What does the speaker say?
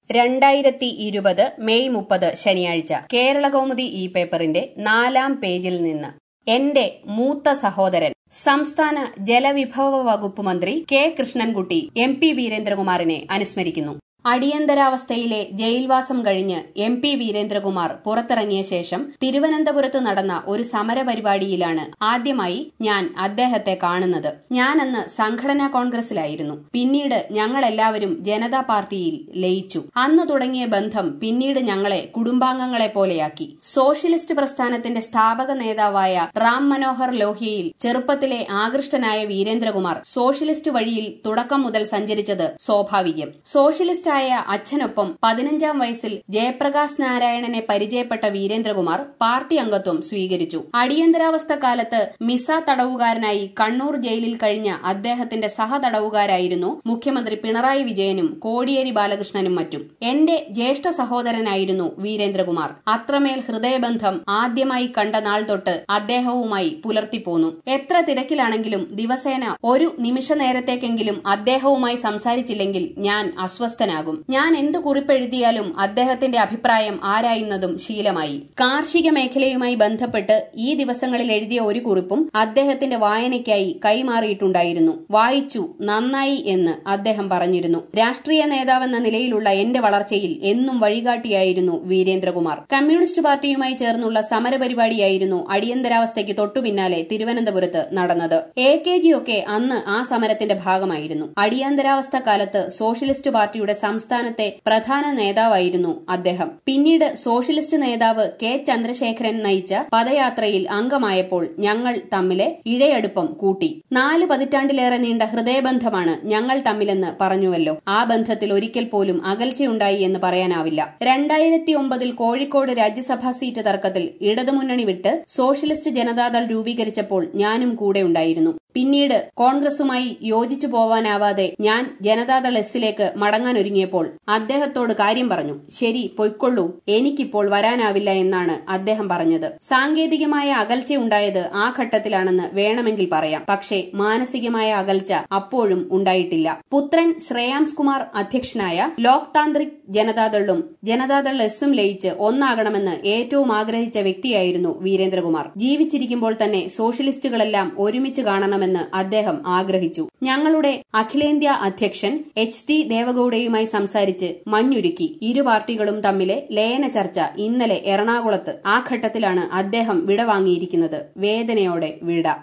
രണ്ടായിരത്തി ഇരുപത് മെയ് മുപ്പത് ശനിയാഴ്ച കേരളകൗമുദി ഈ പേപ്പറിന്റെ നാലാം പേജിൽ നിന്ന് എന്റെ മൂത്ത സഹോദരൻ സംസ്ഥാന ജലവിഭവ വകുപ്പ് മന്ത്രി കെ കൃഷ്ണൻകുട്ടി എം പി വീരേന്ദ്രകുമാറിനെ അനുസ്മരിക്കുന്നു അടിയന്തരാവസ്ഥയിലെ ജയിൽവാസം കഴിഞ്ഞ് എം പി വീരേന്ദ്രകുമാർ പുറത്തിറങ്ങിയ ശേഷം തിരുവനന്തപുരത്ത് നടന്ന ഒരു സമരപരിപാടിയിലാണ് ആദ്യമായി ഞാൻ അദ്ദേഹത്തെ കാണുന്നത് ഞാനന്ന് സംഘടനാ കോൺഗ്രസിലായിരുന്നു പിന്നീട് ഞങ്ങളെല്ലാവരും ജനതാ പാർട്ടിയിൽ ലയിച്ചു അന്ന് തുടങ്ങിയ ബന്ധം പിന്നീട് ഞങ്ങളെ കുടുംബാംഗങ്ങളെ പോലെയാക്കി സോഷ്യലിസ്റ്റ് പ്രസ്ഥാനത്തിന്റെ സ്ഥാപക നേതാവായ റാം മനോഹർ ലോഹ്യയിൽ ചെറുപ്പത്തിലെ ആകൃഷ്ടനായ വീരേന്ദ്രകുമാർ സോഷ്യലിസ്റ്റ് വഴിയിൽ തുടക്കം മുതൽ സഞ്ചരിച്ചത് സ്വാഭാവികം സോഷ്യലിസ്റ്റ് ആയ അച്ഛനൊപ്പം പതിനഞ്ചാം വയസ്സിൽ ജയപ്രകാശ് നാരായണനെ പരിചയപ്പെട്ട വീരേന്ദ്രകുമാർ പാർട്ടി അംഗത്വം സ്വീകരിച്ചു അടിയന്തരാവസ്ഥ കാലത്ത് മിസ തടവുകാരനായി കണ്ണൂർ ജയിലിൽ കഴിഞ്ഞ അദ്ദേഹത്തിന്റെ സഹതടവുകാരായിരുന്നു മുഖ്യമന്ത്രി പിണറായി വിജയനും കോടിയേരി ബാലകൃഷ്ണനും മറ്റും എന്റെ ജ്യേഷ്ഠ സഹോദരനായിരുന്നു വീരേന്ദ്രകുമാർ അത്രമേൽ ഹൃദയബന്ധം ആദ്യമായി കണ്ട നാൾ തൊട്ട് അദ്ദേഹവുമായി പുലർത്തിപ്പോന്നു എത്ര തിരക്കിലാണെങ്കിലും ദിവസേന ഒരു നിമിഷ നേരത്തേക്കെങ്കിലും അദ്ദേഹവുമായി സംസാരിച്ചില്ലെങ്കിൽ ഞാൻ അസ്വസ്ഥനാകും ഞാൻ എന്ത് കുറിപ്പെഴുതിയാലും അദ്ദേഹത്തിന്റെ അഭിപ്രായം ആരായുന്നതും ശീലമായി കാർഷിക മേഖലയുമായി ബന്ധപ്പെട്ട് ഈ ദിവസങ്ങളിൽ എഴുതിയ ഒരു കുറിപ്പും അദ്ദേഹത്തിന്റെ വായനയ്ക്കായി കൈമാറിയിട്ടുണ്ടായിരുന്നു വായിച്ചു നന്നായി എന്ന് അദ്ദേഹം പറഞ്ഞിരുന്നു രാഷ്ട്രീയ നേതാവെന്ന നിലയിലുള്ള എന്റെ വളർച്ചയിൽ എന്നും വഴികാട്ടിയായിരുന്നു വീരേന്ദ്രകുമാർ കമ്മ്യൂണിസ്റ്റ് പാർട്ടിയുമായി ചേർന്നുള്ള സമരപരിപാടിയായിരുന്നു അടിയന്തരാവസ്ഥയ്ക്ക് തൊട്ടുപിന്നാലെ തിരുവനന്തപുരത്ത് നടന്നത് എ കെ ജി ഒക്കെ അന്ന് ആ സമരത്തിന്റെ ഭാഗമായിരുന്നു അടിയന്തരാവസ്ഥ കാലത്ത് സോഷ്യലിസ്റ്റ് പാർട്ടിയുടെ സംസ്ഥാനത്തെ പ്രധാന നേതാവായിരുന്നു അദ്ദേഹം പിന്നീട് സോഷ്യലിസ്റ്റ് നേതാവ് കെ ചന്ദ്രശേഖരൻ നയിച്ച പദയാത്രയിൽ അംഗമായപ്പോൾ ഞങ്ങൾ തമ്മിലെ ഇഴയടുപ്പം കൂട്ടി നാല് പതിറ്റാണ്ടിലേറെ നീണ്ട ഹൃദയബന്ധമാണ് ഞങ്ങൾ തമ്മിലെന്ന് പറഞ്ഞുവല്ലോ ആ ബന്ധത്തിൽ ഒരിക്കൽ പോലും അകൽച്ചയുണ്ടായി എന്ന് പറയാനാവില്ല രണ്ടായിരത്തി ഒമ്പതിൽ കോഴിക്കോട് രാജ്യസഭാ സീറ്റ് തർക്കത്തിൽ ഇടതുമുന്നണി വിട്ട് സോഷ്യലിസ്റ്റ് ജനതാദൾ രൂപീകരിച്ചപ്പോൾ ഞാനും കൂടെ ഉണ്ടായിരുന്നു പിന്നീട് കോൺഗ്രസുമായി യോജിച്ചു പോവാനാവാതെ ഞാൻ ജനതാദൾ എസിലേക്ക് മടങ്ങാനൊരുങ്ങിയപ്പോൾ അദ്ദേഹത്തോട് കാര്യം പറഞ്ഞു ശരി പൊയ്ക്കൊള്ളൂ എനിക്കിപ്പോൾ വരാനാവില്ല എന്നാണ് അദ്ദേഹം പറഞ്ഞത് സാങ്കേതികമായ അകൽച്ചയുണ്ടായത് ആ ഘട്ടത്തിലാണെന്ന് വേണമെങ്കിൽ പറയാം പക്ഷേ മാനസികമായ അകൽച്ച അപ്പോഴും ഉണ്ടായിട്ടില്ല പുത്രൻ ശ്രേയാംസ് കുമാർ അധ്യക്ഷനായ ലോക് താന്ത്രിക് ജനതാദളും ജനതാദൾ എസും ലയിച്ച് ഒന്നാകണമെന്ന് ഏറ്റവും ആഗ്രഹിച്ച വ്യക്തിയായിരുന്നു വീരേന്ദ്രകുമാർ ജീവിച്ചിരിക്കുമ്പോൾ തന്നെ സോഷ്യലിസ്റ്റുകളെല്ലാം ഒരുമിച്ച് കാണണമെന്ന് അദ്ദേഹം ആഗ്രഹിച്ചു ഞങ്ങളുടെ അഖിലേന്ത്യാ അധ്യക്ഷൻ എച്ച് ടി ദേവഗൌഡയുമായി സംസാരിച്ച് മഞ്ഞുരുക്കി ഇരു പാർട്ടികളും തമ്മിലെ ലയന ചർച്ച ഇന്നലെ എറണാകുളത്ത് ആ ഘട്ടത്തിലാണ് അദ്ദേഹം വിടവാങ്ങിയിരിക്കുന്നത് വേദനയോടെ വിട